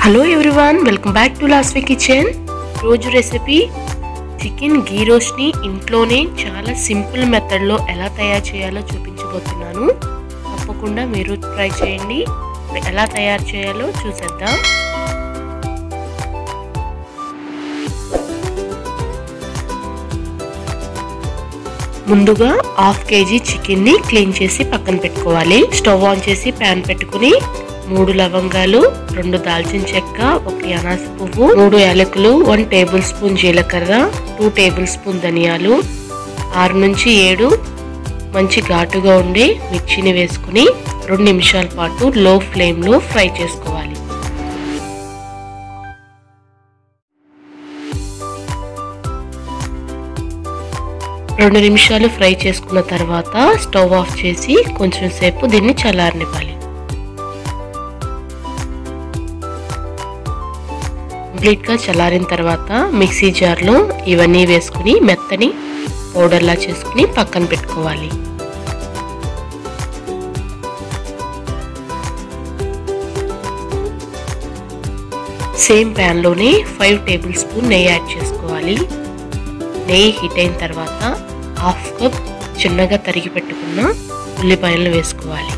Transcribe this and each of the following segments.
hello everyone welcome back to లాస్వే kitchen రోజు recipe chicken ghee రోస్ట్ని ఇంట్లోనే చాలా సింపుల్ మెథడ్లో ఎలా తయారు చేయాలో చూపించబోతున్నాను తప్పకుండా మీరు ట్రై చేయండి ఇప్పుడు ఎలా తయారు చేయాలో చూసేద్దాం ముందుగా హాఫ్ కేజీ చికెన్ని క్లీన్ చేసి పక్కన పెట్టుకోవాలి స్టవ్ ఆన్ చేసి ప్యాన్ పెట్టుకుని మూడు లవంగాలు రెండు దాల్చిన చెక్క ఒక అనాస పువ్వు మూడు యాలకులు వన్ టేబుల్ స్పూన్ జీలకర్ర టూ టేబుల్ స్పూన్ ధనియాలు ఆరు నుంచి ఏడు మంచి ఘాటుగా ఉండే మిర్చిని వేసుకుని రెండు నిమిషాల పాటు లో ఫ్లేమ్లో ఫ్రై చేసుకోవాలి రెండు నిమిషాలు ఫ్రై చేసుకున్న తర్వాత స్టవ్ ఆఫ్ చేసి కొంచెం సేపు దీన్ని చల్లారనివ్వాలి కంప్లీట్గా చల్లారిన తర్వాత మిక్సీ జార్లో ఇవన్నీ వేసుకుని మెత్తని పౌడర్లా చేసుకుని పక్కన పెట్టుకోవాలి సేమ్ ప్యాన్లోనే ఫైవ్ టేబుల్ స్పూన్ నెయ్యి యాడ్ చేసుకోవాలి నెయ్యి హీట్ అయిన తర్వాత హాఫ్ కప్ చిన్నగా తరిగి పెట్టుకున్న ఉల్లిపాయలను వేసుకోవాలి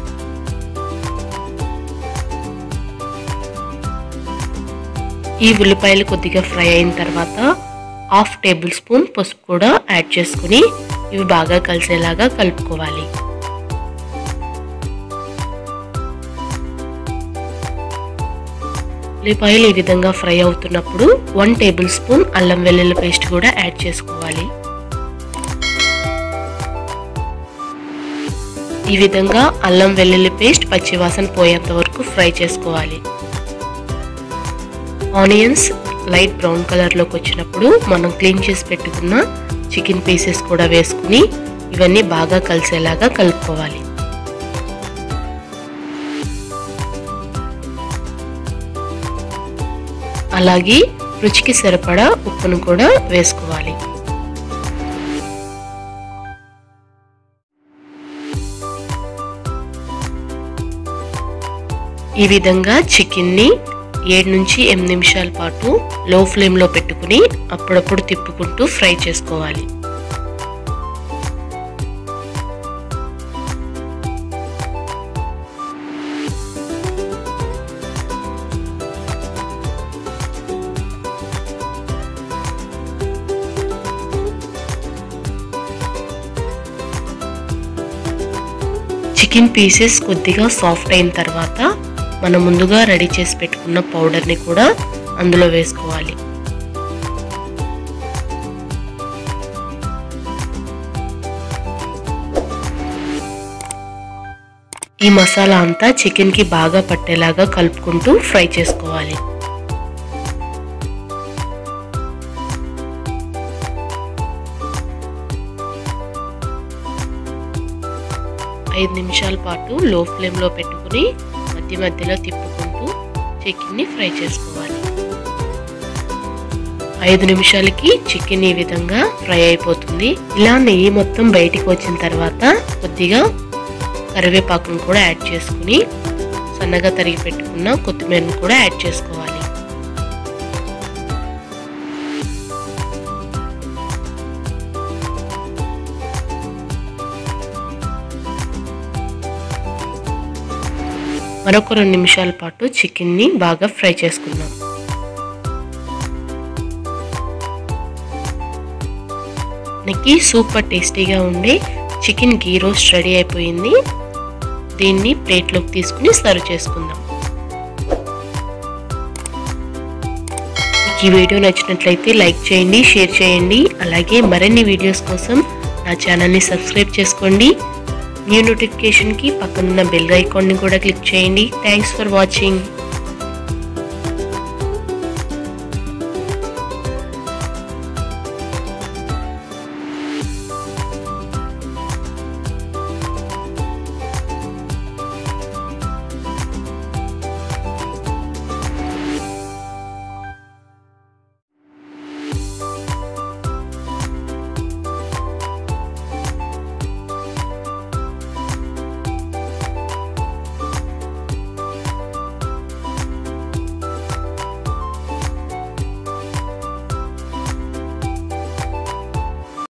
ఈ ఉల్లిపాయలు కొద్దిగా ఫ్రై అయిన తర్వాత హాఫ్ టేబుల్ స్పూన్ పసుపు కూడా యాడ్ చేసుకుని ఇవి బాగా కలిసేలాగా కలుపుకోవాలి ఉల్లిపాయలు ఈ విధంగా ఫ్రై అవుతున్నప్పుడు వన్ టేబుల్ స్పూన్ అల్లం వెల్లుల్లి పేస్ట్ కూడా యాడ్ చేసుకోవాలి ఈ విధంగా అల్లం వెల్లుల్లి పేస్ట్ పచ్చివాసన పోయేంత వరకు ఫ్రై చేసుకోవాలి ఆనియన్స్ లైట్ బ్రౌన్ కలర్లోకి వచ్చినప్పుడు మనం క్లీన్ చేసి పెట్టుకున్న చికెన్ పీసెస్ కూడా వేసుకుని ఇవన్నీ బాగా కలిసేలాగా కలుపుకోవాలి అలాగే రుచికి సరిపడా ఉప్పును కూడా వేసుకోవాలి ఈ విధంగా చికెన్ని ఏడు నుంచి ఎనిమిది నిమిషాల పాటు లో ఫ్లేమ్లో పెట్టుకుని అప్పుడప్పుడు తిప్పుకుంటూ ఫ్రై చేసుకోవాలి చికెన్ పీసెస్ కొద్దిగా సాఫ్ట్ అయిన తర్వాత మనం ముందుగా రెడీ చేసి పెట్టుకున్న పౌడర్ని కూడా అందులో వేసుకోవాలి ఈ మసాలా అంతా చికెన్కి బాగా పట్టేలాగా కలుపుకుంటూ ఫ్రై చేసుకోవాలి ఐదు నిమిషాల పాటు లో ఫ్లేమ్లో పెట్టుకుని మధ్య మధ్యలో తిప్పుకుంటూ చికెన్ని ఫ్రై చేసుకోవాలి ఐదు నిమిషాలకి చికెన్ ఈ విధంగా ఫ్రై అయిపోతుంది ఇలా నెయ్యి మొత్తం బయటికి వచ్చిన తర్వాత కొద్దిగా కరివేపాకును కూడా యాడ్ చేసుకుని సన్నగా తరిగి పెట్టుకున్న కొత్తిమీరను కూడా యాడ్ చేసుకోవాలి మరొక రెండు నిమిషాల పాటు చికెన్ని బాగా ఫ్రై చేసుకుందాం మనకి సూపర్ టేస్టీగా ఉండే చికెన్ గీ రోస్ట్ రెడీ అయిపోయింది దీన్ని ప్లేట్లోకి తీసుకుని సర్వ్ చేసుకుందాం ఈ వీడియో నచ్చినట్లయితే లైక్ చేయండి షేర్ చేయండి అలాగే మరిన్ని వీడియోస్ కోసం నా ఛానల్ని సబ్స్క్రైబ్ చేసుకోండి న్యూ నోటిఫికేషన్కి పక్కనున్న బెల్ ఐకాన్ని కూడా క్లిక్ చేయండి థ్యాంక్స్ ఫర్ వాచింగ్